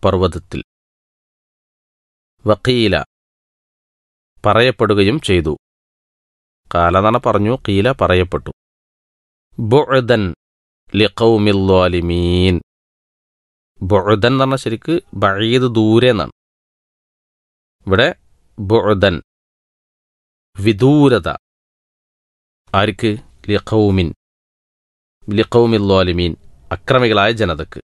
പർവ്വതത്തിൽ വക്കീല പറയപ്പെടുകയും ചെയ്തു കാലനണ പറഞ്ഞു കീല പറയപ്പെട്ടു ബുഅദൻ ലിഖൗമില്ലാലിമീൻ ബുഅദൻ എന്ന് പറഞ്ഞാൽ ശരിക്ക് ബഴീത് ദൂരെ എന്നാണ് ഇവിടെ ബുഅദൻ വിദൂരത ആർക്ക് ലിഖൗമിൻ ലിഖൗമില്ലാലിമീൻ അക്രമികളായ ജനതക്ക്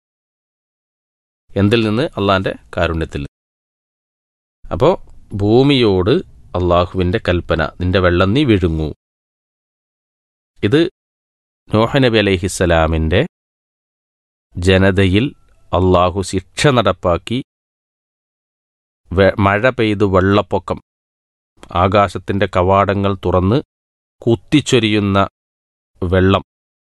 എന്തിൽ നിന്ന് അള്ളാന്റെ കാരുണ്യത്തിൽ അപ്പോൾ ഭൂമിയോട് അള്ളാഹുവിൻ്റെ കൽപ്പന നിന്റെ വെള്ളം നീ വിഴുങ്ങൂ ഇത് നോഹ നബി അലൈഹിസ്സലാമിൻ്റെ ജനതയിൽ അള്ളാഹു ശിക്ഷ നടപ്പാക്കി വെ- മഴ പെയ്തു വെള്ളപ്പൊക്കം ആകാശത്തിൻ്റെ കവാടങ്ങൾ തുറന്ന് കുത്തിച്ചൊരിയുന്ന വെള്ളം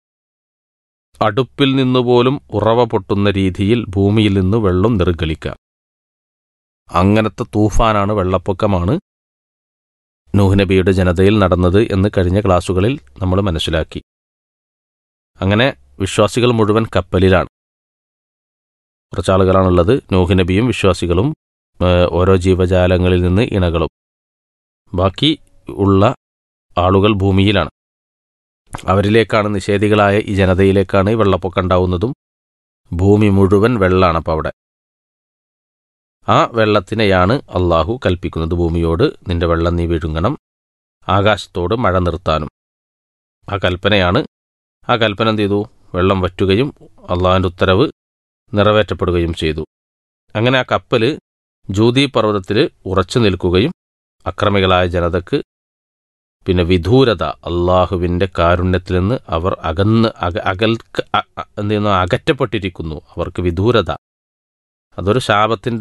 അടുപ്പിൽ നിന്നുപോലും ഉറവ പൊട്ടുന്ന രീതിയിൽ ഭൂമിയിൽ നിന്ന് വെള്ളം നിർഗളിക്കുക അങ്ങനത്തെ തൂഫാനാണ് വെള്ളപ്പൊക്കമാണ് നൂഹ് നബിയുടെ ജനതയിൽ നടന്നത് എന്ന് കഴിഞ്ഞ ക്ലാസ്സുകളിൽ നമ്മൾ മനസ്സിലാക്കി അങ്ങനെ വിശ്വാസികൾ മുഴുവൻ കപ്പലിലാണ് കുറച്ചാളുകളാണുള്ളത് നൂഹ് നബിയും വിശ്വാസികളും ഏഹ്, ഓരോ ജീവജാലങ്ങളിൽ നിന്ന് ഇണകളും ബാക്കി ഉള്ള ആളുകൾ ഭൂമിയിലാണ് അവരിലേക്കാണ് നിഷേധികളായ ഈ ജനതയിലേക്കാണ് ഈ വെള്ളപ്പൊക്കം ഉണ്ടാവുന്നതും ഭൂമി മുഴുവൻ വെള്ളമാണ് അപ്പോൾ അവിടെ ആ വെള്ളത്തിനെയാണ് അള്ളാഹു കൽപ്പിക്കുന്നത് ഭൂമിയോട് നിന്റെ വെള്ളം നീ വിഴുങ്ങണം ആകാശത്തോട് മഴ നിർത്താനും ആ കൽപ്പനയാണ് ആ കൽപ്പന എന്ത് ചെയ്തു വെള്ളം വറ്റുകയും അള്ളാഹിൻ്റെ ഉത്തരവ് നിറവേറ്റപ്പെടുകയും ചെയ്തു അങ്ങനെ ആ കപ്പല് ജൂതി പർവ്വതത്തിൽ ഉറച്ചു നിൽക്കുകയും അക്രമികളായ ജനതക്ക് പിന്നെ വിദൂരത അള്ളാഹുവിൻ്റെ കാരുണ്യത്തിൽ നിന്ന് അവർ അകന്ന് അക അകൽക്ക് അ- അ- എന്ത് ചെയ്യുന്നു അകറ്റപ്പെട്ടിരിക്കുന്നു അവർക്ക് വിദൂരത അതൊരു ശാപത്തിൻ്റെ